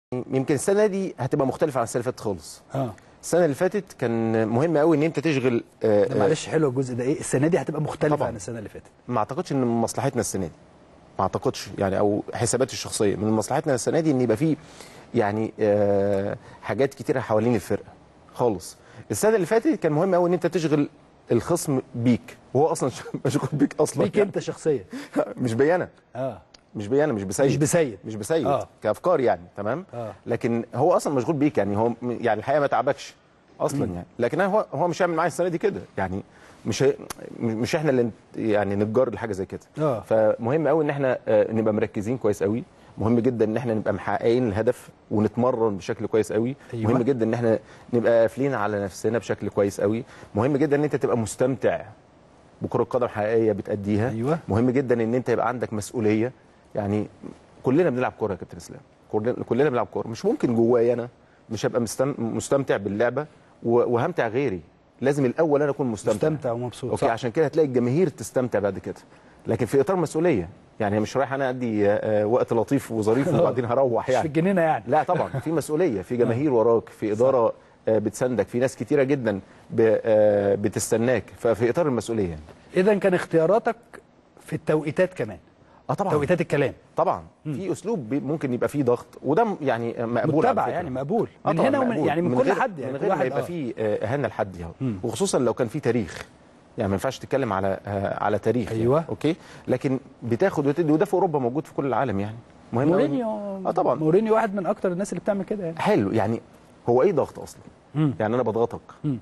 يمكن السنه دي هتبقى مختلفه عن السنه اللي فاتت خالص اه السنه اللي فاتت كان مهم قوي ان انت تشغل آه، ده آه، معلش حلو الجزء ده ايه السنه دي هتبقى مختلفه طبعاً. عن السنه اللي فاتت ما اعتقدش ان من مصلحتنا السنه دي ما اعتقدش يعني او حساباتي الشخصيه من مصلحتنا السنه دي ان يبقى في يعني آه حاجات كتيره حوالين الفرقه خالص السنه اللي فاتت كان مهم قوي ان انت تشغل الخصم بيك وهو اصلا مشغول بيك اصلا ليك يعني. انت شخصيا مش بيانا اه مش بيانا مش بسيد مش بسيد مش بسيد آه. آه. كافكار يعني تمام آه. لكن هو اصلا مشغول بيك يعني هو يعني الحقيقه ما تعبكش اصلا يعني لكن هو هو مش هيعمل معايا السنه دي كده يعني مش هي مش احنا اللي نت- يعني نتجر لحاجه زي كده آه. فمهم قوي ان احنا آه، نبقى مركزين كويس قوي مهم جدا ان احنا نبقى محققين الهدف ونتمرن بشكل كويس قوي أيوة. مهم جدا ان احنا نبقى قافلين على نفسنا بشكل كويس قوي مهم جدا ان انت تبقى مستمتع بكره قدم حقيقيه بتاديها أيوة. مهم جدا ان انت يبقى عندك مسؤوليه يعني كلنا بنلعب كوره يا كابتن اسلام كلنا كلنا بنلعب كوره مش ممكن جوايا انا مش هبقى مستم... مستمتع باللعبه و- وهمتع غيري لازم الاول انا اكون مستمتع مستمتع ومبسوط اوكي صح. عشان كده هتلاقي الجماهير تستمتع بعد كده لكن في اطار مسؤوليه يعني مش رايح انا ادي آه، وقت لطيف وظريف وبعدين هروح مش في يعني الجنينه يعني لا طبعا في مسؤوليه في جماهير وراك في اداره آه، بتساندك في ناس كتيره جدا ب- آه، بتستناك ففي اطار المسؤوليه يعني. اذا كان اختياراتك في التوقيتات كمان اه طبعا توقيتات الكلام طبعا في اسلوب بي- ممكن يبقى فيه ضغط وده م- يعني مقبول على متبع فكرة. يعني مقبول آه من طبعاً هنا ومن مقبول. يعني من, كل غير- حد يعني من كل غير ما واحد يبقى آه. فيه آه، اهانه لحد يعني مم. وخصوصا لو كان في تاريخ يعني ما ينفعش تتكلم على آه، على تاريخ أيوة. يعني. اوكي لكن بتاخد وتدي وده في اوروبا موجود في كل العالم يعني مهم أوي. مورينيو اه طبعا مورينيو واحد من اكتر الناس اللي بتعمل كده يعني حلو يعني هو ايه ضغط اصلا مم. يعني انا بضغطك مم.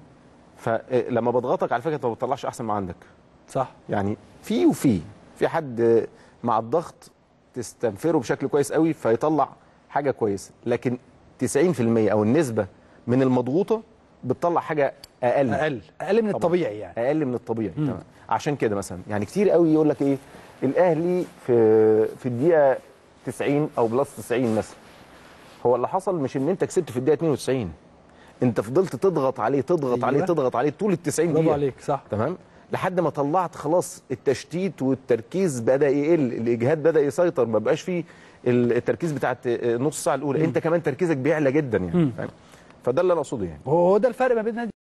فلما بضغطك على فكره انت ما بتطلعش احسن ما عندك صح يعني في وفي في حد مع الضغط تستنفره بشكل كويس قوي فيطلع حاجه كويسه لكن 90% او النسبه من المضغوطه بتطلع حاجه اقل اقل اقل من طبعاً. الطبيعي يعني اقل من الطبيعي تمام عشان كده مثلا يعني كتير قوي يقول لك ايه الاهلي في في الدقيقه 90 او بلس 90 مثلا هو اللي حصل مش ان انت كسبت في الدقيقه 92 انت فضلت تضغط عليه تضغط أيوة. عليه تضغط عليه طول ال 90 برافو دقيقه عليك صح تمام لحد ما طلعت خلاص التشتيت والتركيز بدا يقل الاجهاد بدا يسيطر ما بقاش فيه ال- التركيز بتاعت النص ساعه الاولى انت كمان تركيزك بيعلى جدا يعني فاهم؟ فده اللي انا اقصده يعني هو هو ده الفرق ما بين نادي